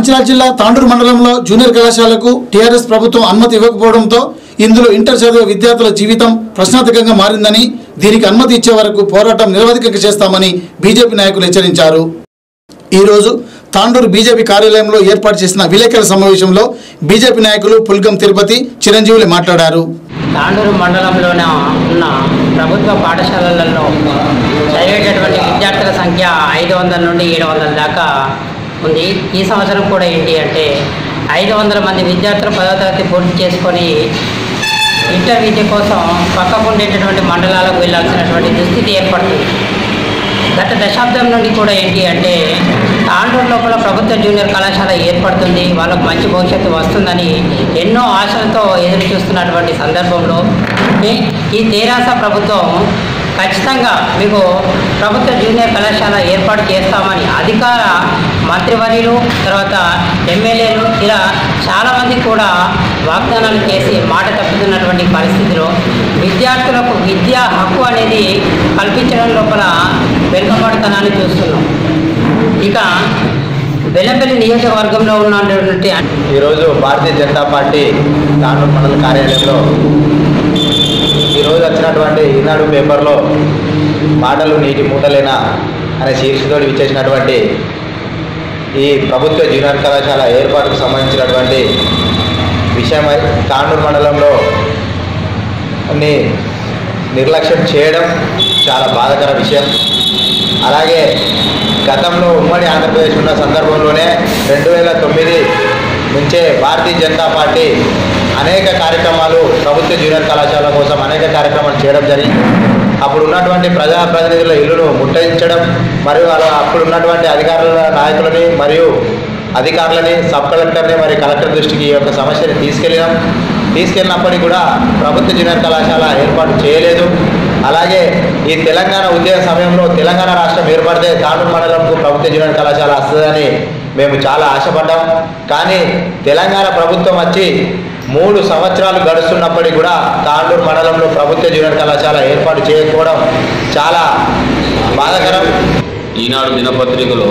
మంచిర్యాల జిల్లా తాండూరు మండలంలో జూనియర్ కళాశాలకు టీఆర్ఎస్ ప్రభుత్వం అనుమతి ఇవ్వకపోవడంతో ఇందులో ఇంటర్ చదివే విద్యార్థుల జీవితం ప్రశ్నార్థకంగా మారిందని దీనికి అనుమతి ఇచ్చే వరకు పోరాటం నిరవధికంగా చేస్తామని బీజేపీ నాయకులు హెచ్చరించారు ఈరోజు తాండూరు బీజేపీ కార్యాలయంలో ఏర్పాటు చేసిన విలేకరుల సమావేశంలో బీజేపీ నాయకులు పుల్గం తిరుపతి చిరంజీవులు మాట్లాడారు తాండూరు మండలంలోన ఉన్న ప్రభుత్వ పాఠశాలలలో చదివేటటువంటి విద్యార్థుల సంఖ్య ఐదు వందల నుండి ఏడు వందల దాకా ఉంది ఈ సంవత్సరం కూడా ఏంటి అంటే ఐదు వందల మంది విద్యార్థులు పదవ తరగతి పూర్తి చేసుకొని ఇంటర్ విద్య కోసం పక్కకు ఉండేటటువంటి మండలాలకు వెళ్ళాల్సినటువంటి దుస్థితి ఏర్పడుతుంది గత దశాబ్దం నుండి కూడా ఏంటి అంటే తాండూరు లోపల ప్రభుత్వ జూనియర్ కళాశాల ఏర్పడుతుంది వాళ్ళకు మంచి భవిష్యత్తు వస్తుందని ఎన్నో ఆశలతో ఎదురు చూస్తున్నటువంటి సందర్భంలో ఈ- ఈ తెరాస ప్రభుత్వం ఖచ్చితంగా మీకు ప్రభుత్వ జూనియర్ కళాశాల ఏర్పాటు చేస్తామని అధికార మంత్రివర్యులు తర్వాత ఎమ్మెల్యేలు ఇలా చాలామంది కూడా వాగ్దానాలు చేసి మాట తప్పుతున్నటువంటి పరిస్థితిలో విద్యార్థులకు విద్యా హక్కు అనేది కల్పించడం లోపల వెనుకబడతనాన్ని చూస్తున్నాం ఇక బెల్లంపల్లి నియోజకవర్గంలో ఉన్నటువంటి ఈరోజు భారతీయ జనతా పార్టీ తాండూరు మండల కార్యాలయంలో ఈరోజు వచ్చినటువంటి ఈనాడు పేపర్లో మాటలు నీటి మూటలేనా అనే శీర్షికతో ఇచ్చేసినటువంటి ఈ ప్రభుత్వ జూనియర్ కళాశాల ఏర్పాటుకు సంబంధించినటువంటి విషయమై తాండూరు మండలంలో అన్ని నిర్లక్ష్యం చేయడం చాలా బాధాకర విషయం అలాగే గతంలో ఉమ్మడి ఆంధ్రప్రదేశ్ ఉన్న సందర్భంలోనే రెండు వేల తొమ్మిది నుంచే భారతీయ జనతా పార్టీ అనేక కార్యక్రమాలు ప్రభుత్వ జూనియర్ కళాశాల కోసం అనేక కార్యక్రమాలు చేయడం జరిగింది అప్పుడు ఉన్నటువంటి ప్రజాప్రతినిధుల ఇల్లును ముట్టయించడం మరియు అలా అప్పుడు ఉన్నటువంటి అధికారుల నాయకులని మరియు అధికారులని సబ్ కలెక్టర్ని మరియు కలెక్టర్ దృష్టికి ఈ యొక్క సమస్యని తీసుకెళ్ళినాం తీసుకెళ్ళినప్పటికీ కూడా ప్రభుత్వ జూనియర్ కళాశాల ఏర్పాటు చేయలేదు అలాగే ఈ తెలంగాణ ఉద్యమ సమయంలో తెలంగాణ రాష్ట్రం ఏర్పడితే తాండూరు మండలంకు ప్రభుత్వ జూనియర్ కళాశాల వస్తుందని మేము చాలా ఆశపడ్డాం కానీ తెలంగాణ ప్రభుత్వం వచ్చి మూడు సంవత్సరాలు గడుస్తున్నప్పటికీ కూడా తాండూరు మండలంలో ప్రభుత్వ జూనియర్ కళాశాల ఏర్పాటు చేయకపోవడం చాలా బాధాకరం ఈనాడు దినపత్రికలో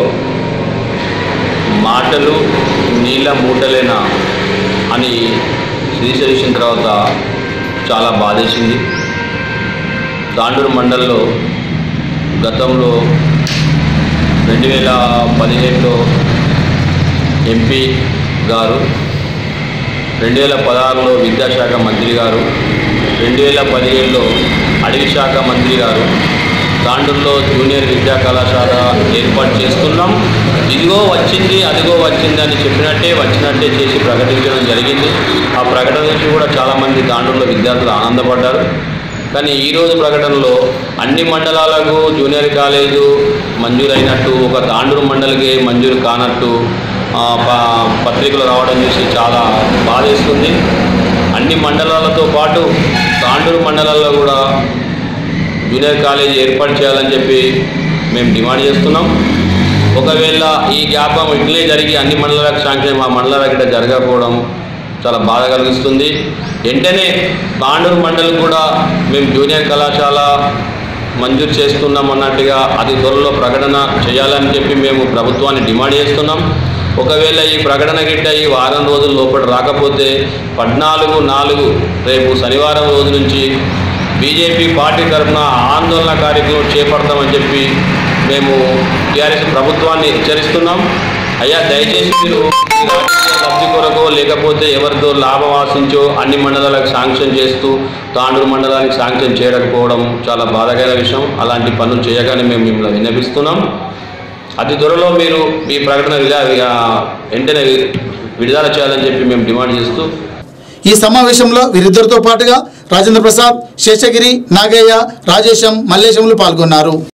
మాటలు నీళ్ళ మూటలేనా అని శ్రీశరించిన తర్వాత చాలా బాధేసింది తాండూరు మండల్లో గతంలో రెండు వేల పదిహేడులో ఎంపీ గారు రెండు వేల పదహారులో విద్యాశాఖ మంత్రి గారు రెండు వేల పదిహేడులో అటవీ శాఖ మంత్రి గారు తాండూరులో జూనియర్ విద్యా కళాశాల ఏర్పాటు చేస్తున్నాం ఇదిగో వచ్చింది అదిగో వచ్చింది అని చెప్పినట్టే వచ్చినట్టే చేసి ప్రకటించడం జరిగింది ఆ ప్రకటన నుంచి కూడా చాలామంది తాండూరులో విద్యార్థులు ఆనందపడ్డారు కానీ ఈరోజు ప్రకటనలో అన్ని మండలాలకు జూనియర్ కాలేజు మంజూరైనట్టు ఒక తాండూరు మండలికి మంజూరు కానట్టు ఆ, ప- పత్రికలు రావడం చూసి చాలా బాధేస్తుంది అన్ని మండలాలతో పాటు తాండూరు మండలాల్లో కూడా జూనియర్ కాలేజ్ ఏర్పాటు చేయాలని చెప్పి మేము డిమాండ్ చేస్తున్నాం ఒకవేళ ఈ జ్ఞాపకం ఇట్లే జరిగి అన్ని మండలాలకు శాంక్షన్ మా మండలాలకు ఇట్లా జరగకపోవడం చాలా బాధ కలిగిస్తుంది వెంటనే తాండూరు మండలం కూడా మేము జూనియర్ కళాశాల మంజూరు చేస్తున్నాం అన్నట్టుగా అతి త్వరలో ప్రకటన చేయాలని చెప్పి మేము ప్రభుత్వాన్ని డిమాండ్ చేస్తున్నాం ఒకవేళ ఈ ప్రకటన గిట్ట ఈ వారం రోజుల లోపల రాకపోతే పద్నాలుగు నాలుగు రేపు శనివారం రోజు నుంచి బీజేపీ పార్టీ తరఫున ఆందోళన కార్యక్రమం చేపడతామని చెప్పి మేము టీఆర్ఎస్ ప్రభుత్వాన్ని హెచ్చరిస్తున్నాం అయ్యా దయచేసి మీరు ఈ రాజకీయ లబ్ధి కొరకో లేకపోతే ఎవరితో లాభం ఆశించో అన్ని మండలాలకు శాంక్షన్ చేస్తూ తాండూరు మండలానికి శాంక్షన్ చేయకపోవడం చాలా బాధాకర విషయం అలాంటి పనులు చేయగానే మేము మిమ్మల్ని విన్నపిస్తున్నాం అతి త్వరలో మీరు ఈ ప్రకటన విలా- వెంటనే విడుదల చేయాలని చెప్పి మేము డిమాండ్ చేస్తూ ఈ సమావేశంలో వీరిద్దరితో పాటుగా రాజేంద్ర ప్రసాద్ శేషగిరి నాగయ్య రాజేశం మల్లేశంలు పాల్గొన్నారు